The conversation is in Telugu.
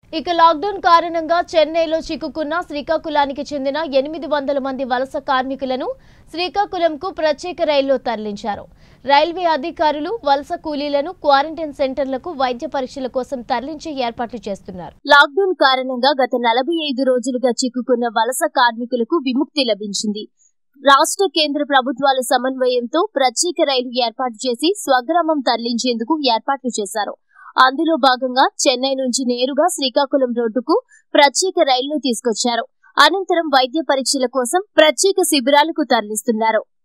ఇక లాక్డౌన్ కారణంగా చెన్నైలో చిక్కుకున్న శ్రీకాకుళానికి చెందిన ఎనిమిది వందల మంది వలస కార్మికులను శ్రీకాకుళంకు ప్రత్యేక రైల్లో తరలించారు రైల్వే అధికారులు వలస కూలీలను క్వారంటైన్ సెంటర్లకు వైద్య పరీక్షల కోసం తరలించే ఏర్పాట్లు చేస్తున్నారు లాక్డౌన్ కారణంగా గత నలభై ఐదు రోజులుగా చిక్కుకున్న వలస కార్మికులకు విముక్తి లభించింది రాష్ట్ర కేంద్ర ప్రభుత్వాల సమన్వయంతో ప్రత్యేక రైలు ఏర్పాటు చేసి స్వగ్రామం తరలించేందుకు ఏర్పాట్లు చేశారు అందులో భాగంగా చెన్నై నుంచి నేరుగా శ్రీకాకుళం రోడ్డుకు ప్రత్యేక రైళ్లు తీసుకొచ్చారు అనంతరం వైద్య పరీక్షల కోసం ప్రత్యేక శిబిరాలకు తరలిస్తున్నారు